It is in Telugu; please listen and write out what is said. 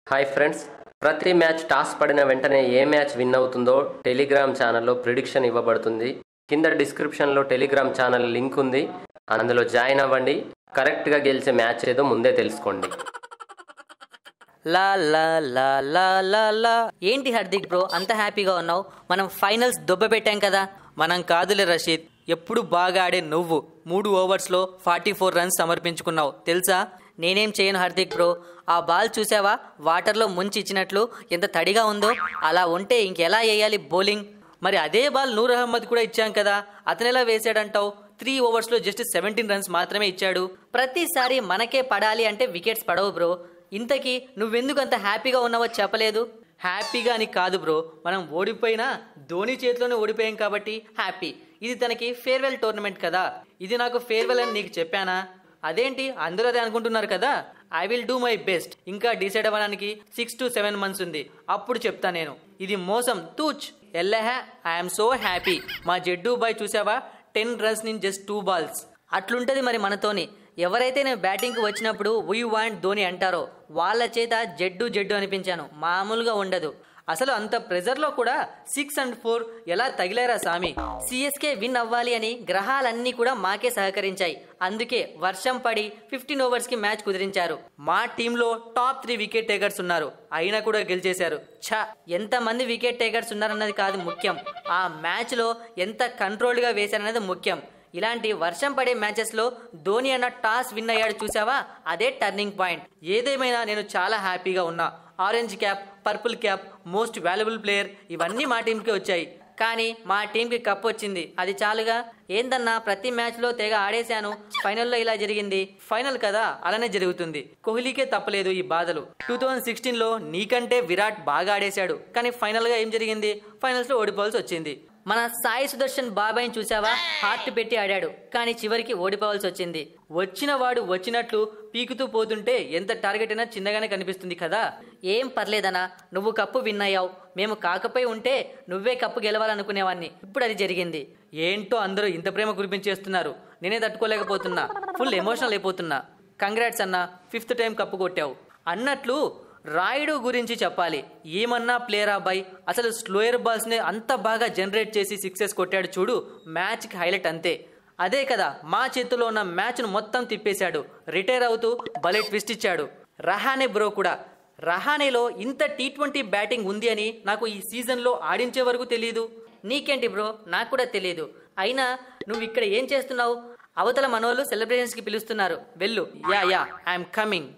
హాయ్ ఫ్రెండ్స్ ప్రతి మ్యాచ్ టాస్ పడిన వెంటనే ఏ మ్యాచ్ విన్ అవుతుందో టెలిగ్రామ్ ఛానల్లో ప్రిడిక్షన్ ఇవ్వబడుతుంది కింద డిస్క్రిప్షన్లో టెలిగ్రామ్ ఛానల్ లింక్ ఉంది అందులో జాయిన్ అవ్వండి కరెక్ట్గా గెలిచే మ్యాచ్ ఏదో ముందే తెలుసుకోండి లా లా లా లా లా లా ఏంటి హార్దిక్ బ్రో అంత హ్యాపీగా ఉన్నావు మనం ఫైనల్స్ దొబ్బ పెట్టాం కదా మనం కాదులే రషీద్ ఎప్పుడు బాగా ఆడే నువ్వు మూడు ఓవర్స్లో ఫార్టీ ఫోర్ రన్స్ సమర్పించుకున్నావు తెలుసా నేనేం చేయను హార్దిక్ బ్రో ఆ బాల్ చూసావా వాటర్లో ముంచి ఇచ్చినట్లు ఎంత తడిగా ఉందో అలా ఉంటే ఇంకెలా వేయాలి బౌలింగ్ మరి అదే బాల్ నూర్ అహ్మద్ కూడా ఇచ్చాం కదా అతను ఎలా వేసాడంటావు త్రీ ఓవర్స్లో జస్ట్ సెవెంటీన్ రన్స్ మాత్రమే ఇచ్చాడు ప్రతిసారి మనకే పడాలి అంటే వికెట్స్ పడవు బ్రో ఇంతకీ నువ్వెందుకు అంత హ్యాపీగా ఉన్నావో చెప్పలేదు హ్యాపీగా అని కాదు బ్రో మనం ఓడిపోయినా ధోని చేతిలోనే ఓడిపోయాం కాబట్టి హ్యాపీ ఇది తనకి ఫేర్వెల్ టోర్నమెంట్ కదా ఇది నాకు ఫేర్వెల్ అని నీకు చెప్పానా అదేంటి అందరూ అదే అనుకుంటున్నారు కదా I will do my best ఇంకా డిసైడ్ అవ్వడానికి సిక్స్ టు సెవెన్ మంత్స్ ఉంది అప్పుడు చెప్తా నేను ఇది మోసం తూచ్ ఎల్లహా ఐఎమ్ సో హ్యాపీ మా జడ్డు బాయ్ చూసావా ten runs in just two balls అట్లుంటది మరి మనతోని ఎవరైతే నేను బ్యాటింగ్కి వచ్చినప్పుడు వీ వాంట్ ధోని అంటారో వాళ్ళ చేత జడ్డు జడ్డు అనిపించాను మామూలుగా ఉండదు అసలు అంత ప్రెజర్లో కూడా సిక్స్ అండ్ ఫోర్ ఎలా తగిలారా సామి సిఎస్కే విన్ అవ్వాలి అని గ్రహాలన్నీ కూడా మాకే సహకరించాయి అందుకే వర్షం పడి ఫిఫ్టీన్ ఓవర్స్ కి మ్యాచ్ కుదిరించారు మా టీంలో టాప్ త్రీ వికెట్ టేకర్స్ ఉన్నారు అయినా కూడా గెలిచేశారు ఛ ఎంత మంది వికెట్ టేకర్స్ ఉన్నారన్నది కాదు ముఖ్యం ఆ మ్యాచ్ లో ఎంత కంట్రోల్డ్ గా వేశారన్నది ముఖ్యం ఇలాంటి వర్షం పడే మ్యాచెస్ లో ధోని అన్న టాస్ విన్ అయ్యాడు చూసావా అదే టర్నింగ్ పాయింట్ ఏదేమైనా నేను చాలా హ్యాపీగా ఉన్నా orange cap purple cap most valuable player ఇవన్నీ మా టీంకి వచ్చాయి కానీ మా టీంకి కప్ వచ్చింది అది చాలుగా ఏందన్నా ప్రతి మ్యాచ్ లో తెగ ఆడేశాను ఫైనల్లో ఇలా జరిగింది ఫైనల్ కదా అలానే జరుగుతుంది కోహ్లీకే తప్పలేదు ఈ బాధలు టూ థౌజండ్ సిక్స్టీన్ లో నీకంటే విరాట్ బాగా ఆడేశాడు కానీ ఫైనల్ గా ఏం జరిగింది ఫైనల్స్ లో ఓడిపోవాల్సి వచ్చింది మన సాయి సుదర్శన్ బాబాయ్ చూసావా హార్ట్ పెట్టి ఆడాడు కానీ చివరికి ఓడిపోవాల్సి వచ్చింది వచ్చిన వాడు వచ్చినట్లు పీకుతూ పోతుంటే ఎంత టార్గెట్ అయినా చిన్నగానే కనిపిస్తుంది కదా ఏం పర్లేదనా నువ్వు కప్పు విన్ అయ్యావు మేము కాకపోయి ఉంటే నువ్వే కప్పు గెలవాలనుకునేవాడిని ఇప్పుడు అది జరిగింది ఏంటో అందరూ ఇంత ప్రేమ కురిపించేస్తున్నారు నేనే తట్టుకోలేకపోతున్నా ఫుల్ ఎమోషనల్ అయిపోతున్నా కంగ్రాట్స్ అన్న ఫిఫ్త్ టైం కప్పు కొట్టావు అన్నట్లు రాయుడు గురించి చెప్పాలి ఏమన్నా ప్లేయర్ అబ్బాయి అసలు స్లోయర్ బాల్స్ ని అంత బాగా జనరేట్ చేసి సిక్సెస్ కొట్టాడు చూడు మ్యాచ్ కి హైలైట్ అంతే అదే కదా మా చేతిలో ఉన్న మ్యాచ్ను మొత్తం తిప్పేశాడు రిటైర్ అవుతూ భలే ట్విస్ట్ ఇచ్చాడు రహానే బ్రో కూడా రహానేలో ఇంత టీ ట్వంటీ బ్యాటింగ్ ఉంది అని నాకు ఈ సీజన్లో ఆడించే వరకు తెలియదు నీకేంటి బ్రో నాకు కూడా తెలియదు అయినా నువ్వు ఇక్కడ ఏం చేస్తున్నావు అవతల మనోళ్ళు సెలబ్రేషన్స్ కి పిలుస్తున్నారు వెళ్ళు యా యా ఐఎమ్ కమింగ్